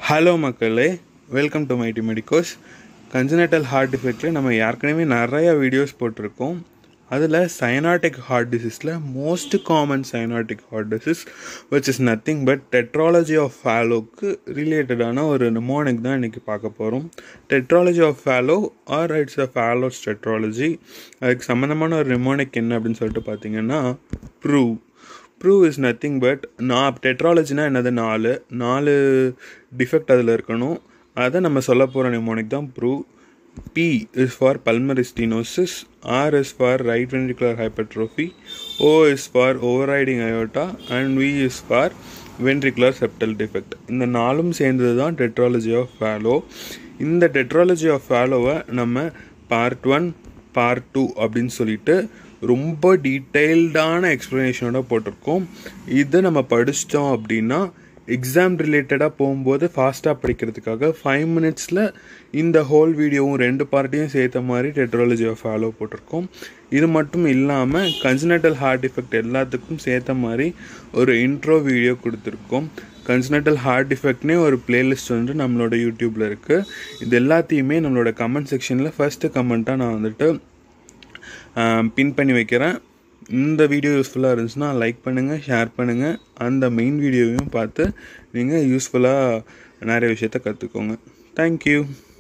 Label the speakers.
Speaker 1: hello மக்களே welcome to mighty medicos congenital heart டிஃபெக்டில் நம்ம ஏற்கனவே நிறைய வீடியோஸ் போட்டிருக்கோம் அதில் சைனாட்டிக் ஹார்ட் டிசீஸில் most common cyanotic heart disease which is nothing but tetralogy of ஃபேலோக்கு ரிலேட்டடான ஒரு நிமோனிக் தான் இன்றைக்கி பார்க்க போகிறோம் tetralogy of Fallot or it's a Fallot's tetralogy அதுக்கு சம்மந்தமான ஒரு நிமோனிக் என்ன அப்படின்னு சொல்லிட்டு பார்த்தீங்கன்னா prove prove is nothing but நான் டெட்ராலஜினா என்னது நாலு நாலு டிஃபெக்ட் அதில் இருக்கணும் அதை நம்ம சொல்ல போகிற நிமோனிக் தான் prove P is for pulmonary stenosis R is for right ventricular hypertrophy O is for over riding aorta and V is for ventricular septal defect இந்த நாலும் சேர்ந்தது தான் டெட்ராலஜி ஆஃப் ஃபேலோ இந்த டெட்ராலஜி ஆஃப் ஃபேலோவை நம்ம part one part two அப்படின்னு சொல்லிட்டு ரொம்ப டீட்டெயில்டான எக்ஸ்ப்ளனேஷனோட போட்டிருக்கோம் இதை நம்ம படிச்சிட்டோம் அப்படின்னா எக்ஸாம் ரிலேட்டடாக போகும்போது ஃபாஸ்ட்டாக படிக்கிறதுக்காக ஃபைவ் மினிட்ஸில் இந்த ஹோல் வீடியோவும் ரெண்டு பார்ட்டையும் சேர்த்த மாதிரி டெட்ராலஜியை ஃபாலோ போட்டிருக்கோம் இது மட்டும் இல்லாமல் கன்சனட்டல் ஹார்ட் டிஃபெக்ட் எல்லாத்துக்கும் சேர்த்த மாதிரி ஒரு இன்ட்ரோ வீடியோ கொடுத்துருக்கோம் கன்சனட்டல் ஹார்ட் டிஃபெக்ட்னே ஒரு பிளேலிஸ்ட் வந்து நம்மளோட யூடியூப்பில் இருக்குது இது எல்லாத்தையுமே நம்மளோட கமெண்ட் செக்ஷனில் ஃபஸ்ட்டு கமெண்ட்டாக நான் வந்துட்டு பின் பண்ணி வைக்கிறேன் இந்த வீடியோ யூஸ்ஃபுல்லாக இருந்துச்சுன்னா லைக் பண்ணுங்கள் ஷேர் பண்ணுங்கள் அந்த மெயின் வீடியோவையும் பார்த்து நீங்கள் யூஸ்ஃபுல்லாக நிறைய விஷயத்த கற்றுக்கோங்க தேங்க்யூ